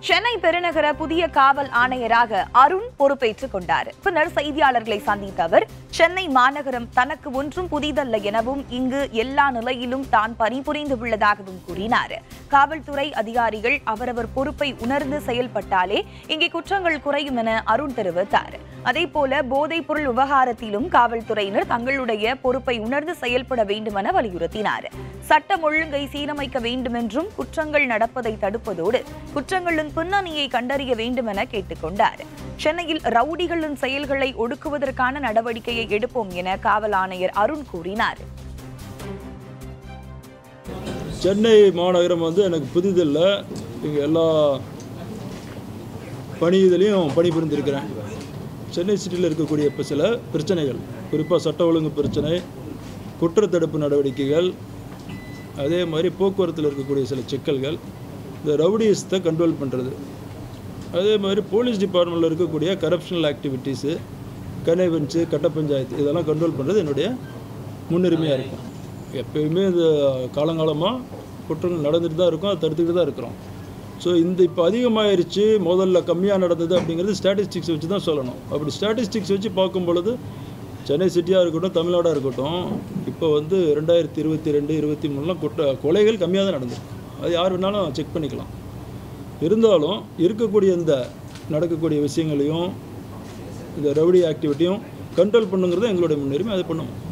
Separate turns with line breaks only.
சென்னை பெருநகர புதிய காவல் ஆணையராக அருண் பொறுப்பேற்றுக் கொண்டார் பின்னர் செய்தியாளர்களை சந்தித்த அவர் சென்னை மாநகரம் தனக்கு ஒன்றும் புதிதல்ல எனவும் இங்கு எல்லா நிலையிலும் தான் பணிபுரிந்து உள்ளதாகவும் கூறினார் காவல்துறை அதிகாரிகள் அவரவர் பொறுப்பை உணர்ந்து செயல்பட்டாலே இங்கே குற்றங்கள் குறையும் என அருண் தெரிவித்தார் அதேபோல போதைப் பொருள் விவகாரத்திலும் காவல்துறையினர் தங்களுடைய பொறுப்பை உணர்ந்து செயல்பட வேண்டும் என வலியுறுத்தினார் சட்டம் ஒழுங்கை சீரமைக்க வேண்டும் என்றும் குற்றங்கள் நடப்பதை தடுப்பதோடு குற்றங்களின் பின்னணியை கண்டறிய வேண்டும் என கேட்டுக்கொண்டார் சென்னையில் ரவுடிகளின் செயல்களை ஒடுக்குவதற்கான நடவடிக்கையை எடுப்போம் என காவல் ஆணையர் அருண் கூறினார்
சென்னை மாநகரம் வந்து எனக்கு புதிதில்லை இங்கே எல்லா பணி இதுலேயும் பணிபுரிந்திருக்கிறேன் சென்னை சிட்டியில் இருக்கக்கூடிய இப்போ சில பிரச்சனைகள் குறிப்பாக சட்ட ஒழுங்கு பிரச்சனை குற்றத்தடுப்பு நடவடிக்கைகள் அதே மாதிரி போக்குவரத்தில் இருக்கக்கூடிய சில சிக்கல்கள் இந்த ரவுடியஸத்தை கண்ட்ரோல் பண்ணுறது அதே மாதிரி போலீஸ் டிபார்ட்மெண்ட்டில் இருக்கக்கூடிய கரப்ஷனல் ஆக்டிவிட்டீஸு கனைவென்ஸு கட்ட பஞ்சாயத்து இதெல்லாம் கண்ட்ரோல் பண்ணுறது என்னுடைய முன்னுரிமையாக இருக்கும் எப்பயுமே இந்த காலங்காலமாக குற்றங்கள் நடந்துட்டு தான் இருக்கும் அதை தடுத்துக்கிட்டு தான் இருக்கிறோம் ஸோ இந்த இப்போ அதிகமாயிருச்சு முதல்ல கம்மியாக நடந்தது அப்படிங்கிறது ஸ்டாட்டிஸ்டிக்ஸ் வச்சு தான் சொல்லணும் அப்படி ஸ்டாட்டிஸ்டிக்ஸ் வச்சு பார்க்கும் பொழுது சென்னை சிட்டியாக இருக்கட்டும் தமிழ்நாடாக இருக்கட்டும் இப்போ வந்து ரெண்டாயிரத்தி இருபத்தி ரெண்டு இருபத்தி மூணுலாம் குற்ற கொலைகள் கம்மியாக தான் நடந்திருக்கு அது யார் வேணாலும் செக் பண்ணிக்கலாம் இருந்தாலும் இருக்கக்கூடிய இந்த நடக்கக்கூடிய விஷயங்களையும் இந்த ரவுடி ஆக்டிவிட்டியும் கண்ட்ரோல் பண்ணுங்கிறது எங்களுடைய முன்னுரிமை அதை பண்ணுவோம்